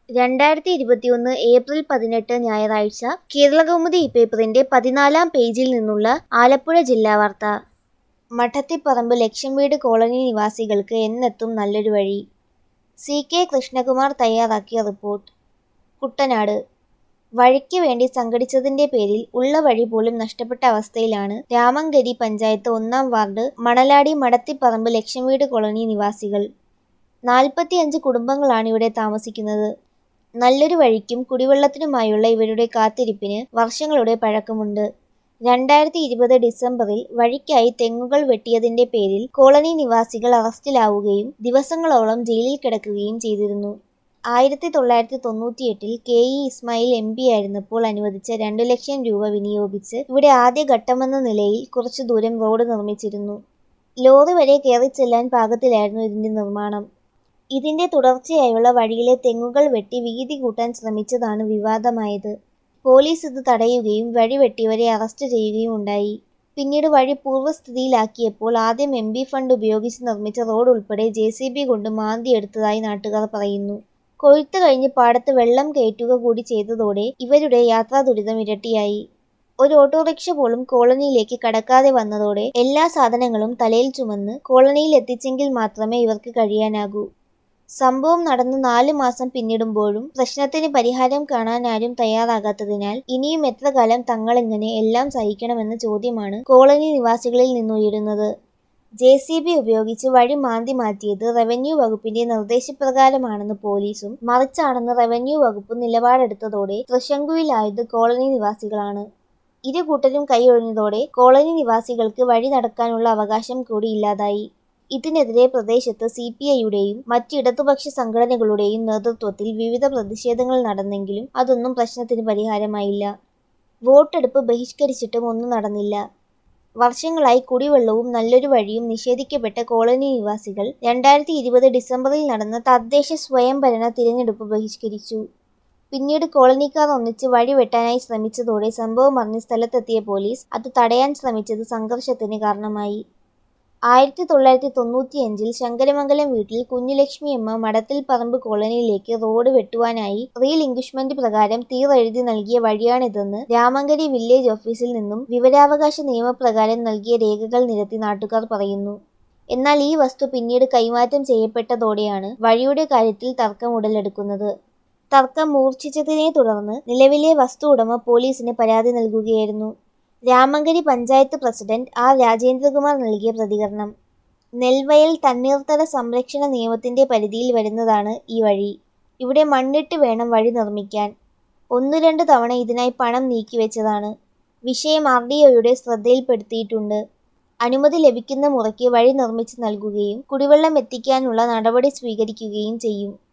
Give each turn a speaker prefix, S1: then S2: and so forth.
S1: രണ്ടായിരത്തി ഇരുപത്തിയൊന്ന് ഏപ്രിൽ പതിനെട്ട് ഞായറാഴ്ച കേരളകൗമുദി പേപ്പറിന്റെ പതിനാലാം പേജിൽ നിന്നുള്ള ആലപ്പുഴ ജില്ലാ വാർത്ത മഠത്തിപ്പറമ്പ് ലക്ഷം വീട് കോളനി നിവാസികൾക്ക് എന്നെത്തും നല്ലൊരു വഴി സി കെ കൃഷ്ണകുമാർ തയ്യാറാക്കിയ റിപ്പോർട്ട് കുട്ടനാട് വഴിക്ക് വേണ്ടി സംഘടിച്ചതിന്റെ പേരിൽ ഉള്ള വഴി പോലും നഷ്ടപ്പെട്ട അവസ്ഥയിലാണ് രാമങ്കരി പഞ്ചായത്ത് ഒന്നാം വാർഡ് മണലാടി മടത്തിപ്പറമ്പ് ലക്ഷം വീട് കോളനി നിവാസികൾ നാൽപ്പത്തിയഞ്ച് കുടുംബങ്ങളാണ് ഇവിടെ താമസിക്കുന്നത് നല്ലൊരു വഴിക്കും കുടിവെള്ളത്തിനുമായുള്ള ഇവരുടെ കാത്തിരിപ്പിന് വർഷങ്ങളുടെ പഴക്കമുണ്ട് രണ്ടായിരത്തി ഇരുപത് ഡിസംബറിൽ വഴിക്കായി തെങ്ങുകൾ വെട്ടിയതിന്റെ പേരിൽ കോളനി നിവാസികൾ അറസ്റ്റിലാവുകയും ദിവസങ്ങളോളം ജയിലിൽ കിടക്കുകയും ചെയ്തിരുന്നു ആയിരത്തി തൊള്ളായിരത്തി തൊണ്ണൂറ്റിയെട്ടിൽ K E Ismail M P ആയിരുന്നപ്പോൾ അനുവദിച്ച രണ്ടു ലക്ഷം രൂപ വിനിയോഗിച്ച് ഇവിടെ ആദ്യഘട്ടമെന്ന നിലയിൽ കുറച്ചു ദൂരം റോഡ് നിർമ്മിച്ചിരുന്നു ലോറി വരെ കയറിച്ചെല്ലാൻ പാകത്തിലായിരുന്നു ഇതിന്റെ നിർമ്മാണം ഇതിന്റെ തുടർച്ചയായുള്ള വഴിയിലെ തെങ്ങുകൾ വെട്ടി വീതി കൂട്ടാൻ ശ്രമിച്ചതാണ് വിവാദമായത് പോലീസ് ഇത് തടയുകയും വഴി വെട്ടിയവരെ അറസ്റ്റ് ചെയ്യുകയും ഉണ്ടായി പിന്നീട് വഴി പൂർവ്വസ്ഥിതിയിലാക്കിയപ്പോൾ ആദ്യം എം ബി ഫണ്ട് ഉപയോഗിച്ച് നിർമ്മിച്ച റോഡ് ഉൾപ്പെടെ ജെ സി ബി കൊണ്ട് മാന്തിയെടുത്തതായി നാട്ടുകാർ പറയുന്നു കൊയ്ത്ത് കഴിഞ്ഞ് പാടത്ത് വെള്ളം കയറ്റുക കൂടി ചെയ്തതോടെ ഇവരുടെ യാത്രാ ദുരിതം ഇരട്ടിയായി ഒരു ഓട്ടോറിക്ഷ പോലും കോളനിയിലേക്ക് കടക്കാതെ വന്നതോടെ എല്ലാ സാധനങ്ങളും തലയിൽ ചുമന്ന് കോളനിയിൽ എത്തിച്ചെങ്കിൽ മാത്രമേ ഇവർക്ക് കഴിയാനാകൂ സംഭവം നടന്ന് നാല് മാസം പിന്നിടുമ്പോഴും പ്രശ്നത്തിന് പരിഹാരം കാണാൻ ആരും തയ്യാറാകാത്തതിനാൽ ഇനിയും എത്ര കാലം തങ്ങളിങ്ങനെ എല്ലാം സഹിക്കണമെന്ന ചോദ്യമാണ് കോളനി നിവാസികളിൽ നിന്നുയരുന്നത് ജെ സി ബി ഉപയോഗിച്ച് വഴി മാന്തി മാറ്റിയത് റവന്യൂ വകുപ്പിന്റെ നിർദ്ദേശപ്രകാരമാണെന്ന് പോലീസും മറിച്ചാണെന്ന് റവന്യൂ വകുപ്പ് നിലപാടെടുത്തതോടെ തൃശങ്കുവിലായത് കോളനി നിവാസികളാണ് ഇരു കൂട്ടരും കൈയൊഴിഞ്ഞതോടെ കോളനി നിവാസികൾക്ക് വഴി നടക്കാനുള്ള അവകാശം കൂടി ഇല്ലാതായി ഇതിനെതിരെ പ്രദേശത്ത് സി പി ഐയുടെയും മറ്റ് ഇടതുപക്ഷ സംഘടനകളുടെയും നേതൃത്വത്തിൽ വിവിധ പ്രതിഷേധങ്ങൾ നടന്നെങ്കിലും അതൊന്നും പ്രശ്നത്തിന് പരിഹാരമായില്ല വോട്ടെടുപ്പ് ബഹിഷ്കരിച്ചിട്ടും ഒന്നും നടന്നില്ല വർഷങ്ങളായി കുടിവെള്ളവും നല്ലൊരു വഴിയും നിഷേധിക്കപ്പെട്ട കോളനി നിവാസികൾ രണ്ടായിരത്തി ഇരുപത് ഡിസംബറിൽ നടന്ന തദ്ദേശ സ്വയംഭരണ തിരഞ്ഞെടുപ്പ് ബഹിഷ്കരിച്ചു പിന്നീട് കോളനിക്കാർ ഒന്നിച്ച് വഴി വെട്ടാനായി ശ്രമിച്ചതോടെ സംഭവം അറിഞ്ഞ് സ്ഥലത്തെത്തിയ പോലീസ് അത് തടയാൻ ശ്രമിച്ചത് സംഘർഷത്തിന് കാരണമായി ആയിരത്തി തൊള്ളായിരത്തി തൊണ്ണൂറ്റിയഞ്ചിൽ ശങ്കരമംഗലം വീട്ടിൽ കുഞ്ഞുലക്ഷ്മിയമ്മ മടത്തിൽ പറമ്പ് കോളനിയിലേക്ക് റോഡ് വെട്ടുവാനായി റീലിംഗ്വിഷ്മെന്റ് പ്രകാരം തീർ എഴുതി നൽകിയ വഴിയാണിതെന്ന് രാമങ്കരി വില്ലേജ് ഓഫീസിൽ നിന്നും വിവരാവകാശ നിയമപ്രകാരം നൽകിയ രേഖകൾ നിരത്തി നാട്ടുകാർ പറയുന്നു എന്നാൽ ഈ വസ്തു പിന്നീട് കൈമാറ്റം ചെയ്യപ്പെട്ടതോടെയാണ് വഴിയുടെ കാര്യത്തിൽ തർക്കം ഉടലെടുക്കുന്നത് തർക്കം മൂർച്ഛിച്ചതിനെ തുടർന്ന് നിലവിലെ വസ്തു ഉടമ പോലീസിന് പരാതി നൽകുകയായിരുന്നു Ramankari panchayat president R Rajendrakumar നൽകിയ പ്രതികരണം നെൽവയൽ തണ്ണീർത്തട സംരക്ഷണ നിയമത്തിന്റെ പരിധിയിൽ വരുന്നതാണ് ഈ വഴി ഇവിടെ മണ്ണിട്ട് വേണം വഴി നിർമ്മിക്കാൻ ഒന്നു രണ്ട് തവണ ഇതിനായി പണം നീക്കിവെച്ചതാണ് വിഷയം ആർ ഡി ഒയുടെ ശ്രദ്ധയിൽപ്പെടുത്തിയിട്ടുണ്ട് അനുമതി ലഭിക്കുന്ന മുറയ്ക്ക് വഴി നിർമ്മിച്ച് നൽകുകയും കുടിവെള്ളം എത്തിക്കാനുള്ള നടപടി സ്വീകരിക്കുകയും ചെയ്യും